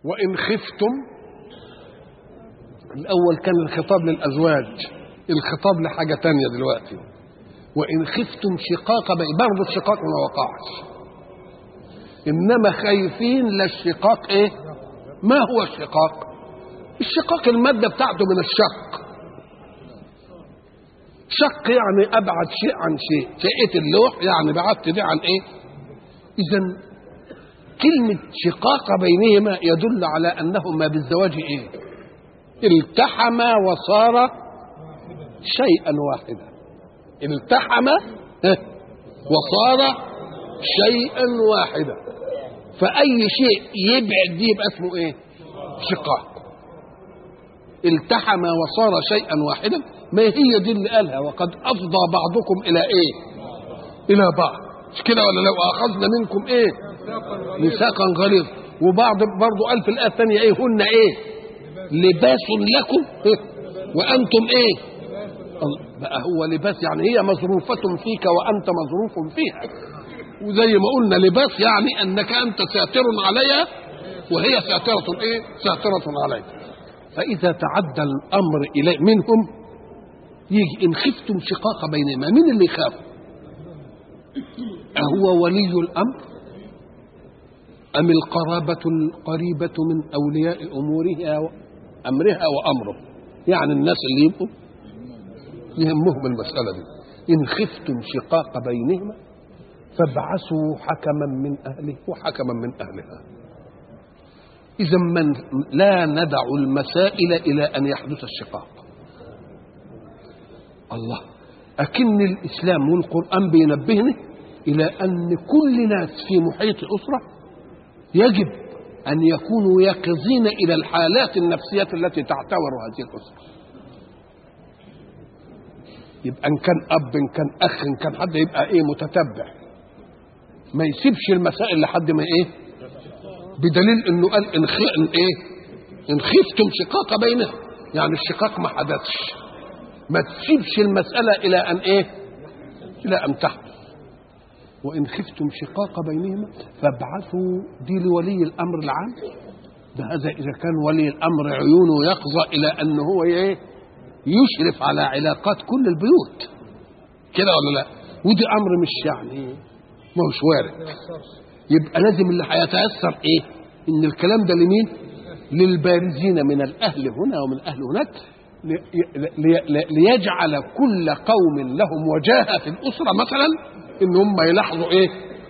وإن خفتم الأول كان الخطاب للأزواج الخطاب لحاجة تانية دلوقتي وإن خفتم شقاق بين برضه الشقاق ما وقعش إنما خايفين لا الشقاق إيه ما هو الشقاق الشقاق المادة بتاعته من الشق شق يعني أبعد شيء عن شيء شقة اللوح يعني بعدت دي عن إيه إذا كلمة شقاق بينهما يدل على أنهما بالزواج إيه التحما وصار شيئا واحدا التحم وصار شيئا واحدا فأي شيء يبعد دي يبقى اسمه إيه شقاق التحم وصار شيئا واحدا ما هي دي اللي قالها وقد أفضى بعضكم إلى إيه إلى بعض مش كده ولا لو أخذنا منكم إيه ميثاقا غليظ وبعض برضه قال في الآية الثانية إيه هن إيه لباس لكم إيه؟ وأنتم إيه بقى هو لباس يعني هي مظروفة فيك وأنت مظروف فيها وزي ما قلنا لباس يعني أنك أنت ساتر عليها وهي ساترة إيه ساترة عليك فإذا تعدى الأمر إلى منهم يجي إن خفتم شقاق بينهما مين اللي يخاف أهو ولي الأمر أم القرابة القريبة من أولياء أمورها أمرها وأمره يعني الناس اللي يبقوا يهمهم المسألة دي إن خفتم شقاق بينهما فابعثوا حكما من أهله وحكما من أهلها إذا من لا ندع المسائل إلى أن يحدث الشقاق الله أكن الإسلام والقرآن بينبهنا إلى أن كل ناس في محيط أسرة يجب أن يكونوا يقظين إلى الحالات النفسية التي تعتبر هذه الأسرة يبقى إن كان أب إن كان أخ إن كان حد يبقى إيه متتبع ما يسيبش المسائل لحد ما إيه بدليل إنه قال إن, خ... إن إيه إن خفتم شقاق بينهم يعني الشقاق ما حدثش ما تسيبش المسألة إلى أن إيه إلى أن تحدث وإن خفتم شقاق بينهما فابعثوا دي لولي الأمر العام ده هذا إذا كان ولي الأمر عيونه يقظة إلى أن هو إيه يشرف على علاقات كل البيوت كده ولا لا ودي أمر مش يعني ما هوش وارد يبقى لازم اللي هيتأثر إيه إن الكلام ده لمين للبارزين من الأهل هنا ومن الأهل هناك ليجعل كل قوم لهم وجاهة في الأسرة مثلا ان هم يلاحظوا ايه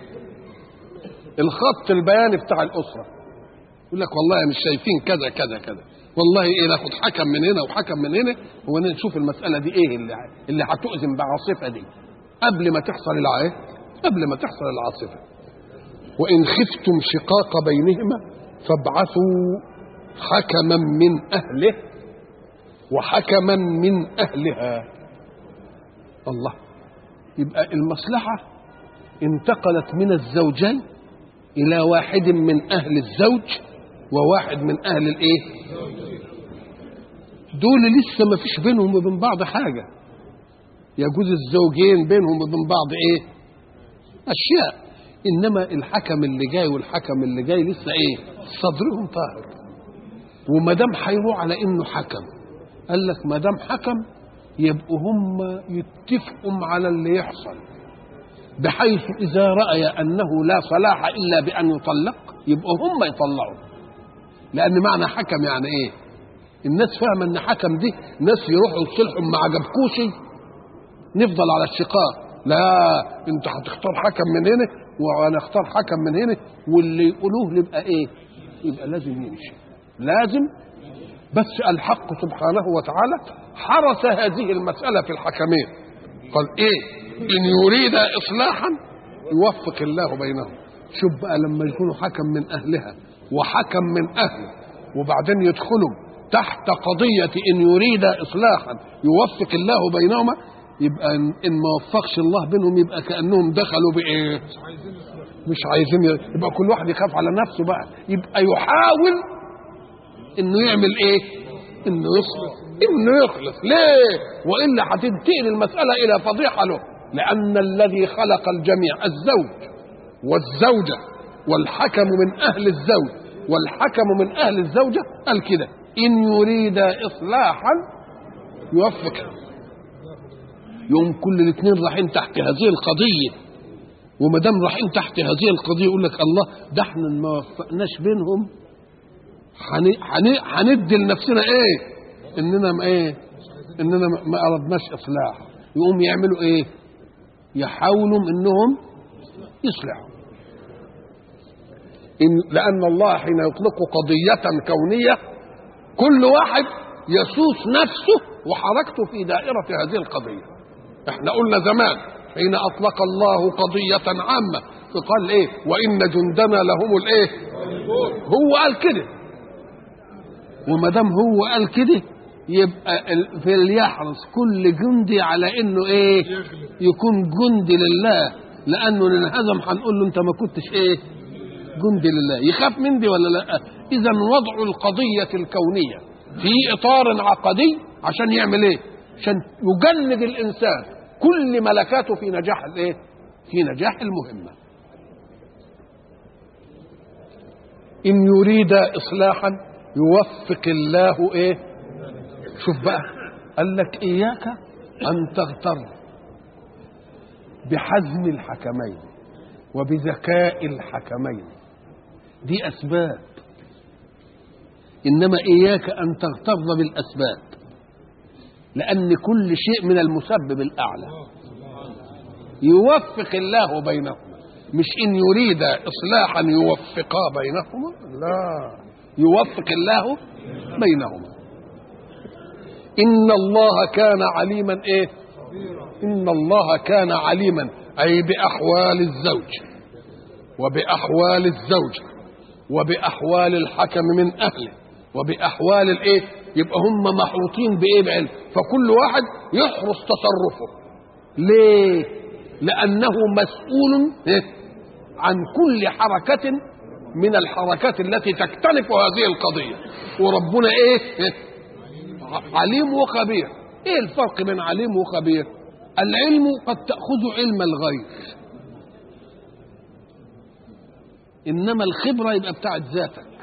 الخط البياني بتاع الاسره يقول لك والله مش شايفين كذا كذا كذا والله ايه ناخد حكم من هنا وحكم من هنا ونشوف المساله دي ايه اللي اللي هتؤذن بعاصفه دي قبل ما تحصل العايه قبل ما تحصل العاصفه وان خفتم شقاق بينهما فابعثوا حكما من اهله وحكما من اهلها الله يبقى المصلحة انتقلت من الزوجين إلى واحد من أهل الزوج وواحد من أهل الإيه؟ دول لسه ما فيش بينهم وبين بعض حاجة يجوز الزوجين بينهم وبين بعض إيه؟ أشياء إنما الحكم اللي جاي والحكم اللي جاي لسه إيه؟ صدرهم طاهر وما دام هيروح على إنه حكم قال لك ما دام حكم يبقوا هم يتفقوا على اللي يحصل بحيث إذا رأي أنه لا صلاح إلا بأن يطلق يبقوا هم يطلعوا لأن معنى حكم يعني إيه الناس فاهمة أن حكم دي ناس يروحوا يصلحوا ما عجبكوش نفضل على الشقاق لا انت هتختار حكم من هنا وانا اختار حكم من هنا واللي يقولوه يبقى ايه يبقى لازم يمشي لازم بس الحق سبحانه وتعالى حرس هذه المسألة في الحكمين قال ايه ان يريد اصلاحا يوفق الله بينهم شوف بقى لما يكونوا حكم من اهلها وحكم من اهله وبعدين يدخلوا تحت قضية ان يريد اصلاحا يوفق الله بينهما يبقى ان ما وفقش الله بينهم يبقى كانهم دخلوا بايه مش عايزين يبقى كل واحد يخاف على نفسه بقى يبقى يحاول انه يعمل ايه انه يصلح انه يخلص ليه والا هتنتقل المساله الى فضيحه له لان الذي خلق الجميع الزوج والزوجه والحكم من اهل الزوج والحكم من اهل الزوجه قال كده ان يريد اصلاحا يوفق يوم كل الاثنين رايحين تحت هذه القضيه وما دام رايحين تحت هذه القضيه يقول لك الله ده احنا ما وفقناش بينهم هن- هن- هندي لنفسنا ايه اننا ما ايه اننا ما- ما اردناش اصلاح يقوم يعملوا ايه يحاولوا انهم يصلحوا إن لأن الله حين يطلق قضية كونية كل واحد يسوس نفسه وحركته في دائرة هذه القضية احنا قلنا زمان حين أطلق الله قضية عامة فقال ايه وإن جندنا لهم الايه هو قال كده وما دام هو قال كده يبقى ال- فليحرص كل جندي على انه ايه يكون جندي لله لانه إن انهزم هنقول له انت ما كنتش ايه جندي لله يخاف من دي ولا لا اذا وضع القضيه الكونيه في اطار عقدي عشان يعمل ايه عشان يجند الانسان كل ملكاته في نجاح الايه في نجاح المهمه ان يريد اصلاحا يوفق الله ايه شوف بقى قال لك اياك ان تغتر بحزم الحكمين وبذكاء الحكمين دي اسباب انما اياك ان تغتر بالاسباب لان كل شيء من المسبب الاعلى يوفق الله بينهما مش ان يريد اصلاحا يوفقا بينهما لا يوفق الله بينهما ان الله كان عليما ايه ان الله كان عليما اي باحوال الزوج وباحوال الزوجه وباحوال الحكم من اهله وباحوال الايه يبقى هم محوطين بايه بعلم فكل واحد يحرص تصرفه ليه لانه مسؤول إيه؟ عن كل حركه من الحركات التي تكتنف هذه القضيه وربنا ايه, إيه؟ عليم وخبير ايه الفرق بين عليم وخبير العلم قد تاخذ علم الغير انما الخبره يبقى بتاعت ذاتك